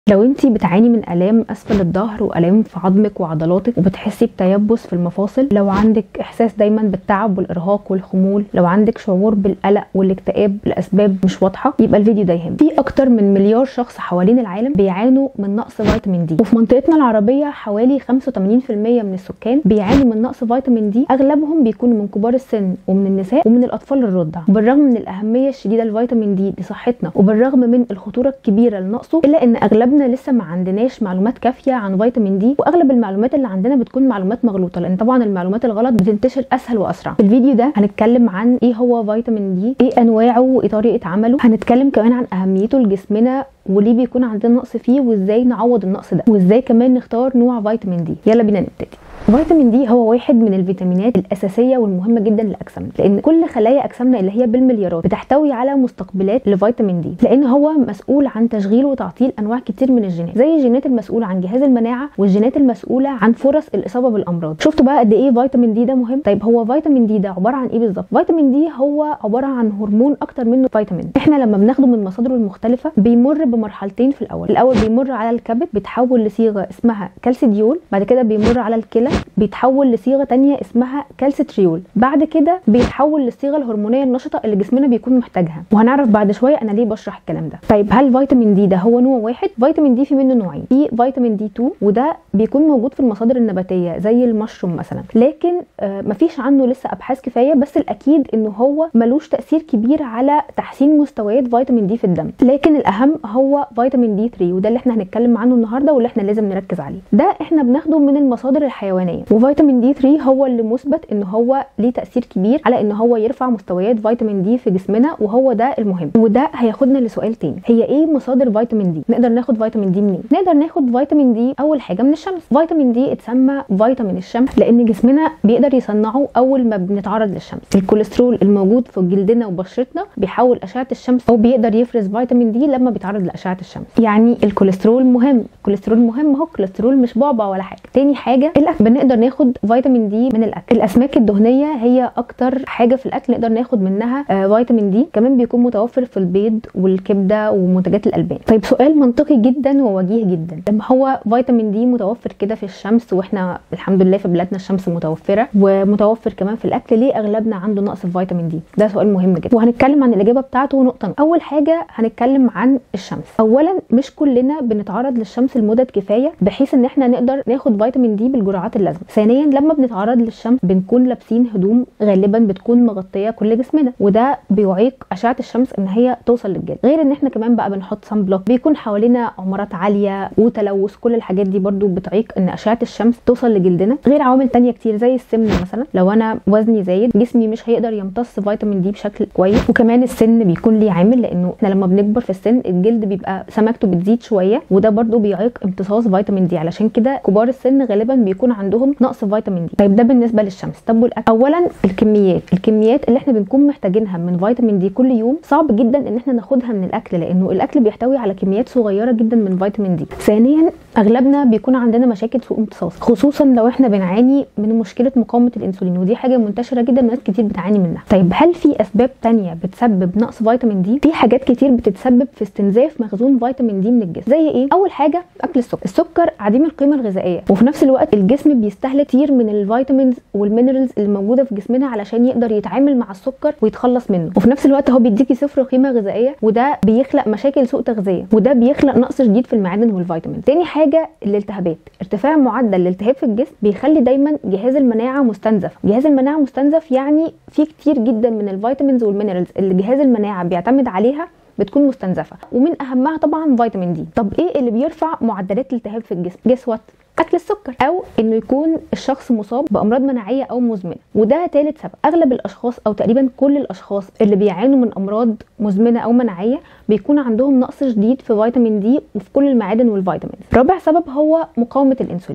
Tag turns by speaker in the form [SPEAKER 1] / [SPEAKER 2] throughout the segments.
[SPEAKER 1] لو انتي بتعاني من الام اسفل الظهر والام في عظمك وعضلاتك وبتحسي بتيبس في المفاصل لو عندك احساس دايما بالتعب والارهاق والخمول لو عندك شعور بالقلق والاكتئاب لاسباب مش واضحه يبقى الفيديو ده يهم في اكتر من مليار شخص حوالين العالم بيعانوا من نقص فيتامين دي وفي منطقتنا العربيه حوالي 85% من السكان بيعانوا من نقص فيتامين دي اغلبهم بيكونوا من كبار السن ومن النساء ومن الاطفال الرضع وبالرغم من الاهميه الشديده لفيتامين دي لصحتنا وبالرغم من الخطوره الكبيره لنقصه الا ان اغلبنا لسه ما عندناش معلومات كافيه عن فيتامين دي واغلب المعلومات اللي عندنا بتكون معلومات مغلوطه لان طبعا المعلومات الغلط بتنتشر اسهل واسرع في الفيديو ده هنتكلم عن ايه هو فيتامين دي ايه انواعه وايه طريقه عمله هنتكلم كمان عن اهميته لجسمنا وليه بيكون عندنا نقص فيه وازاي نعوض النقص ده وازاي كمان نختار نوع فيتامين دي يلا بينا نبتدي فيتامين دي هو واحد من الفيتامينات الاساسيه والمهمه جدا لاجسامنا لان كل خلايا اجسامنا اللي هي بالمليارات بتحتوي على مستقبلات لفيتامين دي لان هو مسؤول عن تشغيل وتعطيل انواع كتير من الجينات زي الجينات المسؤوله عن جهاز المناعه والجينات المسؤوله عن فرص الاصابه بالامراض شفتوا بقى قد ايه فيتامين دي ده مهم طيب هو فيتامين دي ده عباره عن ايه بالظبط فيتامين دي هو عباره عن هرمون اكتر منه فيتامين احنا لما بناخده من مصادره المختلفه بيمر بمرحلتين في الاول الاول بيمر على الكبد بيتحول لصيغه اسمها كالسيديول بعد كده بيمر على الكلى بيتحول لصيغه تانية اسمها كالسيتريول بعد كده بيتحول للصيغه الهرمونيه النشطه اللي جسمنا بيكون محتاجها وهنعرف بعد شويه انا ليه بشرح الكلام ده طيب هل فيتامين دي ده هو نوع واحد فيتامين دي في منه نوعين في فيتامين دي 2 وده بيكون موجود في المصادر النباتيه زي المشروم مثلا لكن آه مفيش عنه لسه ابحاث كفايه بس الاكيد انه هو ملوش تاثير كبير على تحسين مستويات فيتامين دي في الدم لكن الاهم هو فيتامين دي 3 وده اللي احنا هنتكلم عنه النهارده واللي احنا لازم نركز عليه ده احنا بناخده من المصادر الحيوانيه وفيتامين دي 3 هو اللي مثبت ان هو ليه تاثير كبير على ان هو يرفع مستويات فيتامين دي في جسمنا وهو ده المهم وده هياخدنا لسؤال تاني هي ايه مصادر فيتامين دي نقدر ناخد فيتامين دي منين نقدر ناخد فيتامين دي اول حاجه من الشمس فيتامين دي اتسمى فيتامين الشمس لان جسمنا بيقدر يصنعه اول ما بنتعرض للشمس الكوليسترول الموجود في جلدنا وبشرتنا بيحول اشعه الشمس او بيقدر يفرز فيتامين دي لما بيتعرض لاشعه الشمس يعني الكوليسترول مهم الكوليسترول مهم اهو الكوليسترول مش بعبع ولا حاجه تاني حاجه الاكل بنقدر ناخد فيتامين دي من الاكل الاسماك الدهنيه هي اكتر حاجه في الاكل نقدر ناخد منها آه فيتامين دي كمان بيكون متوفر في البيض والكبده ومنتجات الالبان طيب سؤال منطقي جدا ووجيه جدا لما هو فيتامين دي متوفر كده في الشمس واحنا الحمد لله في بلادنا الشمس متوفره ومتوفر كمان في الاكل ليه اغلبنا عنده نقص في فيتامين دي ده سؤال مهم جدا وهنتكلم عن الاجابه بتاعته نقطه اول حاجه هنتكلم عن الشمس اولا مش كلنا بنتعرض للشمس لمدد كفايه بحيث ان احنا نقدر ناخد فيتامين دي بالجرعات اللازمه ثانيا لما بنتعرض للشمس بنكون لابسين هدوم غالبا بتكون مغطيه كل جسمنا وده بيعيق اشعه الشمس ان هي توصل للجلد غير ان احنا كمان بقى بنحط صن بلوك بيكون حوالينا عمارات عاليه وتلوث كل الحاجات دي برضو بتعيق ان اشعه الشمس توصل لجلدنا غير عوامل تانية كتير زي السمنه مثلا لو انا وزني زايد جسمي مش هيقدر يمتص فيتامين دي بشكل كويس وكمان السن بيكون ليه عامل لانه احنا لما بنكبر في السن الجلد بيبقى سمكته بتزيد شويه وده برضو بيعيق امتصاص فيتامين دي علشان كده كبار السن غالبا بيكون عندهم نقص فيتامين دي طيب ده بالنسبه للشمس طب والاكل اولا الكميات الكميات اللي احنا بنكون محتاجينها من فيتامين دي كل يوم صعب جدا ان احنا ناخدها من الاكل لانه الاكل بيحتوي على كميات صغيره جدا من فيتامين دي ثانيا اغلبنا بيكون عندنا مشاكل سوء امتصاص خصوصا لو احنا بنعاني من مشكله مقاومه الانسولين ودي حاجه منتشره جدا وناس كتير بتعاني منها طيب هل في اسباب تانية بتسبب نقص فيتامين دي في حاجات كتير بتتسبب في استنزاف مخزون فيتامين دي من الجسم زي ايه اول حاجه اكل السكر السكر عديم القيمه الغذائيه وفي نفس الوقت الجسم بيستهلك كتير من الفيتامينز والمينرالز اللي موجوده في جسمنا علشان يقدر يتعامل مع السكر ويتخلص منه وفي نفس الوقت هو بيديكي صفر قيمه غذائيه وده بيخلق مشاكل سوء تغذيه وده بيخلق نقص شديد في المعادن والفيتامين تاني حاجه الالتهابات ارتفاع معدل الالتهاب في الجسم بيخلي دايما جهاز المناعه مستنزف جهاز المناعه مستنزف يعني في كتير جدا من الفيتامينز والمينرالز اللي جهاز المناعه بيعتمد عليها بتكون مستنزفه ومن اهمها طبعا فيتامين دي طب ايه اللي بيرفع معدلات الالتهاب في الجسم جس وات اكل السكر او انه يكون الشخص مصاب بامراض مناعيه او مزمنه وده ثالث سبب اغلب الاشخاص او تقريبا كل الاشخاص اللي بيعانوا من امراض مزمنه او مناعيه بيكون عندهم نقص شديد في فيتامين دي وفي كل المعادن والفيتامينز رابع سبب هو مقاومه الانسولين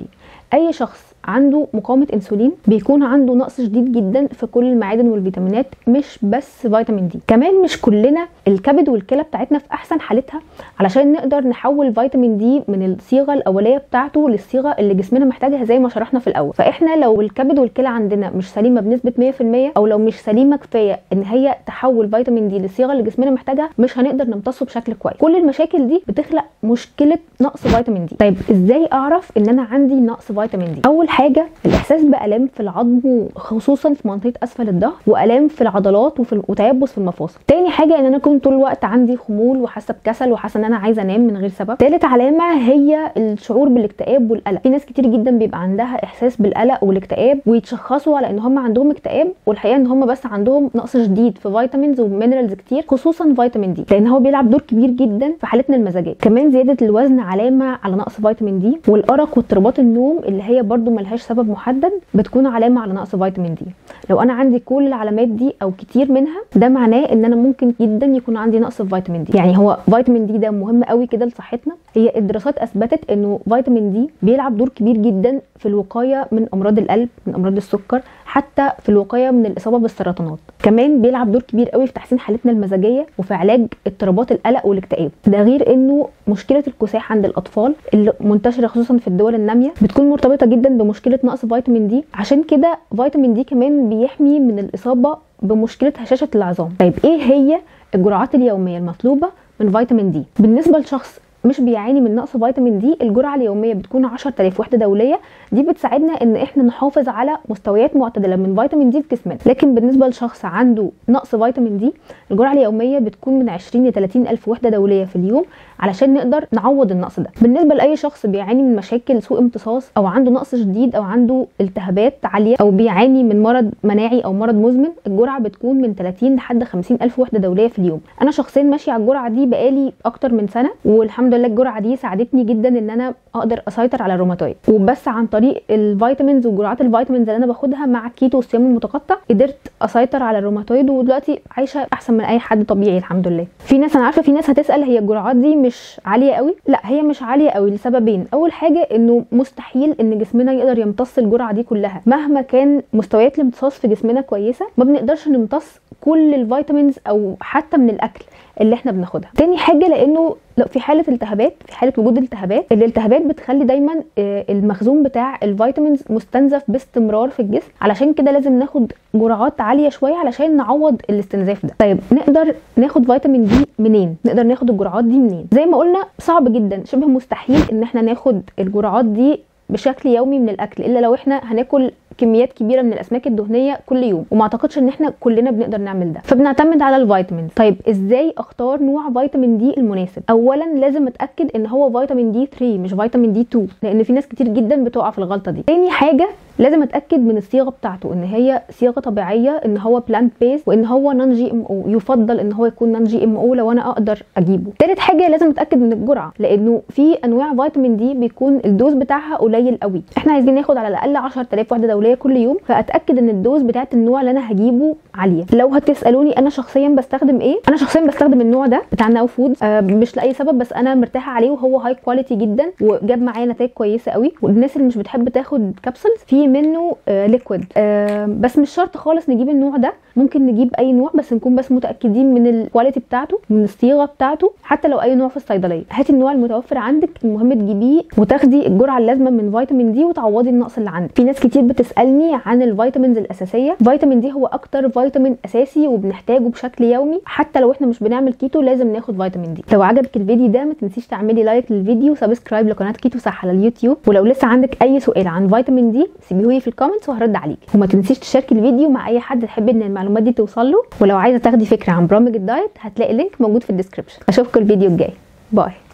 [SPEAKER 1] اي شخص عنده مقاومه انسولين بيكون عنده نقص شديد جدا في كل المعادن والفيتامينات مش بس فيتامين دي كمان مش كلنا الكبد والكلى بتاعتنا في احسن حالتها علشان نقدر نحول فيتامين دي من الصيغه الاوليه بتاعته للصيغه اللي جسمنا محتاجها زي ما شرحنا في الاول فاحنا لو الكبد والكلى عندنا مش سليمه بنسبه 100% او لو مش سليمه كفايه ان هي تحول فيتامين دي للصيغه اللي جسمنا محتاجها مش هنقدر نمتصه بشكل كويس كل المشاكل دي بتخلق مشكله نقص فيتامين دي طيب ازاي اعرف ان انا عندي نقص فيتامين دي اول حاجه الاحساس بالام في العظم خصوصا في منطقه اسفل الظهر والام في العضلات وفي وتيبس في المفاصل تاني حاجه ان انا كنت طول الوقت عندي خمول وحاسه بكسل وحاسه ان انا عايزه انام من غير سبب تالت علامه هي الشعور بالاكتئاب والقلق في ناس كتير جدا بيبقى عندها احساس بالقلق والاكتئاب ويتشخصوا على ان هم عندهم اكتئاب والحقيقه ان هم بس عندهم نقص شديد في فيتامينز ومينرالز كتير خصوصا فيتامين دي لان هو بيلعب دور كبير جدا في حالتنا المزاجيه كمان زياده الوزن علامه على نقص فيتامين دي والارق واضطرابات النوم اللي هي برده ملهاش سبب محدد بتكون علامه على نقص فيتامين دي لو انا عندي كل العلامات دي او كتير منها ده معناه ان انا ممكن جدا يكون عندي نقص في فيتامين دي يعني هو فيتامين دي ده مهم قوي كده لصحتنا هي الدراسات اثبتت انه فيتامين دي بيلعب دور كبير جدا في الوقايه من امراض القلب من امراض السكر حتى في الوقايه من الاصابه بالسرطانات كمان بيلعب دور كبير قوي في تحسين حالتنا المزاجيه وفي علاج اضطرابات القلق والاكتئاب ده غير انه مشكله الكساح عند الاطفال اللي منتشره خصوصا في الدول الناميه بتكون مرتبطه جدا بمشكله نقص فيتامين دي عشان كده فيتامين دي كمان بيحمي من الاصابه بمشكله هشاشه العظام طيب ايه هي الجرعات اليوميه المطلوبه من فيتامين دي بالنسبه لشخص مش بيعاني من نقص فيتامين دي الجرعه اليوميه بتكون 10000 وحده دوليه دي بتساعدنا ان احنا نحافظ على مستويات معتدله من فيتامين دي في جسمنا لكن بالنسبه لشخص عنده نقص فيتامين دي الجرعه اليوميه بتكون من 20 ل 30 الف وحده دوليه في اليوم علشان نقدر نعوض النقص ده بالنسبه لاي شخص بيعاني من مشاكل سوء امتصاص او عنده نقص شديد او عنده التهابات عاليه او بيعاني من مرض مناعي او مرض مزمن الجرعه بتكون من 30 لحد 50 الف وحده دوليه في اليوم انا شخصيا ماشيه على الجرعه دي بقالي اكتر من سنه والحمد لله الجرعه دي ساعدتني جدا ان انا اقدر اسيطر على الروماتويد وبس عن طريق الفيتامينز وجرعات الفيتامينز اللي انا باخدها مع الكيتو والصيام المتقطع قدرت اسيطر على الروماتويد ودلوقتي عايشه احسن من اي حد طبيعي الحمد لله في ناس انا عارفه في ناس هتسال هي الجرعات دي مش عاليه قوي لا هي مش عاليه قوي لسببين اول حاجه انه مستحيل ان جسمنا يقدر يمتص الجرعه دي كلها مهما كان مستويات الامتصاص في جسمنا كويسه ما بنقدرش نمتص كل الفيتامينز او حتى من الاكل اللي احنا بناخدها تاني حاجه لانه لو في حاله التهابات في حاله وجود التهابات الالتهابات بتخلي دايما المخزون بتاع الفيتامينز مستنزف باستمرار في الجسم علشان كده لازم ناخد جرعات عاليه شويه علشان نعوض الاستنزاف ده طيب نقدر ناخد فيتامين دي منين نقدر ناخد الجرعات دي منين زي ما قلنا صعب جدا شبه مستحيل ان احنا ناخد الجرعات دي بشكل يومي من الاكل الا لو احنا هناكل كميات كبيره من الاسماك الدهنيه كل يوم وما اعتقدش ان احنا كلنا بنقدر نعمل ده فبنعتمد على الفيتامينز طيب ازاي اختار نوع فيتامين دي المناسب اولا لازم اتاكد ان هو فيتامين دي 3 مش فيتامين دي 2 لان في ناس كتير جدا بتقع في الغلطه دي تاني حاجه لازم اتاكد من الصيغه بتاعته ان هي صيغه طبيعيه ان هو بلانت بيس وان هو نون جي ام او يفضل ان هو يكون نون جي ام او لو انا اقدر اجيبه تالت حاجه لازم اتاكد من الجرعه لانه في انواع فيتامين دي بيكون الدوز بتاعها قليل قوي احنا عايزين ناخد على الاقل 10000 وحده دوليه كل يوم فاتاكد ان الدوز بتاعت النوع اللي انا هجيبه عاليه لو هتسالوني انا شخصيا بستخدم ايه انا شخصيا بستخدم النوع ده بتاع ناو فود آه مش لاي سبب بس انا مرتاحه عليه وهو هاي كواليتي جدا وجاب معايا نتائج كويسه قوي والناس اللي مش بتحب تاخد كابسولز في منه آه ليكويد آه بس مش شرط خالص نجيب النوع ده ممكن نجيب اي نوع بس نكون بس متاكدين من الكواليتي بتاعته من الصيغه بتاعته حتى لو اي نوع في الصيدليه هاتي النوع المتوفر عندك المهم تجيبيه وتاخدي الجرعه اللازمه من فيتامين دي وتعوضي النقص اللي عندك في ناس كتير بتسالني عن الفيتامينز الاساسيه فيتامين دي هو اكتر فيتامين اساسي وبنحتاجه بشكل يومي حتى لو احنا مش بنعمل كيتو لازم ناخد فيتامين دي لو عجبك الفيديو ده ما تنسيش تعملي لايك للفيديو وسبسكرايب لقناه كيتو صح على اليوتيوب ولو لسه عندك اي سؤال عن فيتامين دي سيبيهولي في الكومنتس وهرد عليك وما تنسيش تشاركي الفيديو مع اي حد تحب ان المعلومات دي توصل له ولو عايزه تاخدي فكره عن برامج الدايت هتلاقي لينك موجود في الديسكربشن اشوفكم الفيديو الجاي باي